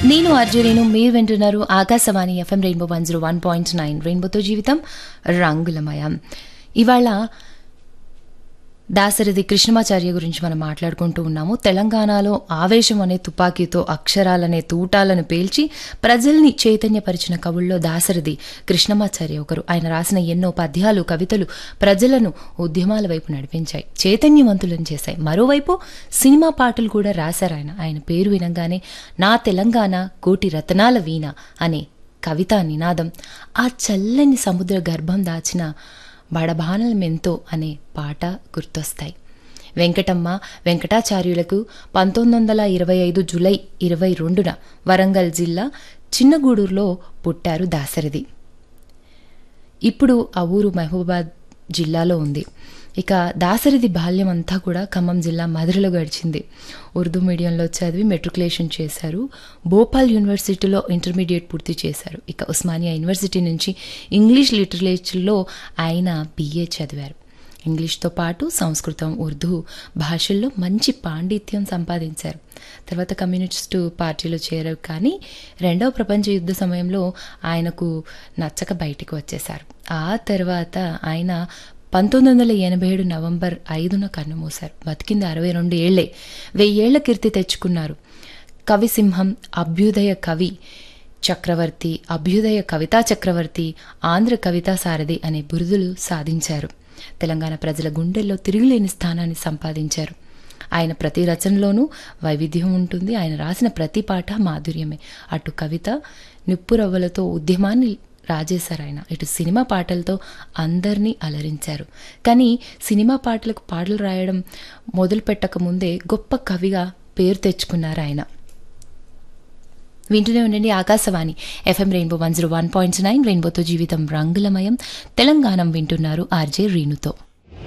నేను అర్జునేను మీరు వింటున్నారు Akashvani FM rainbow one zero one point nine రెయిన్బోతో జీవితం రంగులమయం ఇవాళ దాసరిది కృష్ణమాచార్య గురించి మనం మాట్లాడుకుంటూ ఉన్నాము తెలంగాణలో ఆవేశం అనే తుపాకీతో అక్షరాలనే తూటాలను పేల్చి ప్రజల్ని చైతన్యపరిచిన కవుల్లో దాసరిది కృష్ణమాచార్య ఒకరు ఆయన రాసిన ఎన్నో పద్యాలు కవితలు ప్రజలను ఉద్యమాల వైపు నడిపించాయి చైతన్యవంతులను చేశాయి మరోవైపు సినిమా పాటలు కూడా రాశారు ఆయన ఆయన పేరు వినగానే నా తెలంగాణ కోటి రతనాల వీణ అనే కవితా నినాదం ఆ చల్లని సముద్ర గర్భం దాచిన బడబానల మెంతో అనే పాట గుర్తొస్తాయి వెంకటమ్మ వెంకటాచార్యులకు పంతొమ్మిది వందల ఇరవై ఐదు జులై ఇరవై రెండున వరంగల్ జిల్లా చిన్నగూడూరులో పుట్టారు దాసరిది ఇప్పుడు ఆ ఊరు మహబూబాద్ జిల్లాలో ఉంది ఇక దాసరిది బాల్యం అంతా కూడా ఖమ్మం జిల్లా మధురలో గడిచింది ఉర్దూ మీడియంలో చదివి మెట్రికులేషన్ చేశారు భోపాల్ యూనివర్సిటీలో ఇంటర్మీడియట్ పూర్తి చేశారు ఇక ఉస్మానియా యూనివర్సిటీ నుంచి ఇంగ్లీష్ లిటరేచర్లో ఆయన బిఏ చదివారు ఇంగ్లీష్తో పాటు సంస్కృతం ఉర్దూ భాషల్లో మంచి పాండిత్యం సంపాదించారు తర్వాత కమ్యూనిస్టు పార్టీలో చేరారు కానీ రెండవ ప్రపంచ యుద్ధ సమయంలో ఆయనకు నచ్చక బయటికి వచ్చేశారు ఆ తర్వాత ఆయన పంతొమ్మిది వందల ఎనభై ఏడు నవంబర్ ఐదున కన్నుమూశారు బతికింది అరవై రెండు ఏళ్లే వెయ్యేళ్ల కీర్తి తెచ్చుకున్నారు కవిసింహం అభ్యుదయ కవి చక్రవర్తి అభ్యుదయ కవితా చక్రవర్తి ఆంధ్ర కవితా సారథి అనే బిరుదులు సాధించారు తెలంగాణ ప్రజల గుండెల్లో తిరుగులేని స్థానాన్ని సంపాదించారు ఆయన ప్రతి రచనలోనూ వైవిధ్యం ఉంటుంది ఆయన రాసిన ప్రతి పాట మాధుర్యమే అటు కవిత నిప్పురవ్వలతో ఉద్యమాన్ని రాజేశారు ఆయన ఇటు సినిమా పాటలతో అందరినీ అలరించారు కానీ సినిమా పాటలకు పాటలు రాయడం మొదలు పెట్టక ముందే గొప్ప కవిగా పేరు తెచ్చుకున్నారు ఆయన వింటూనే ఉండండి Akashvani FM rainbow one zero one point nine రెయిన్బోతో జీవితం రంగులమయం తెలంగాణ వింటున్నారు ఆర్జే రీనుతో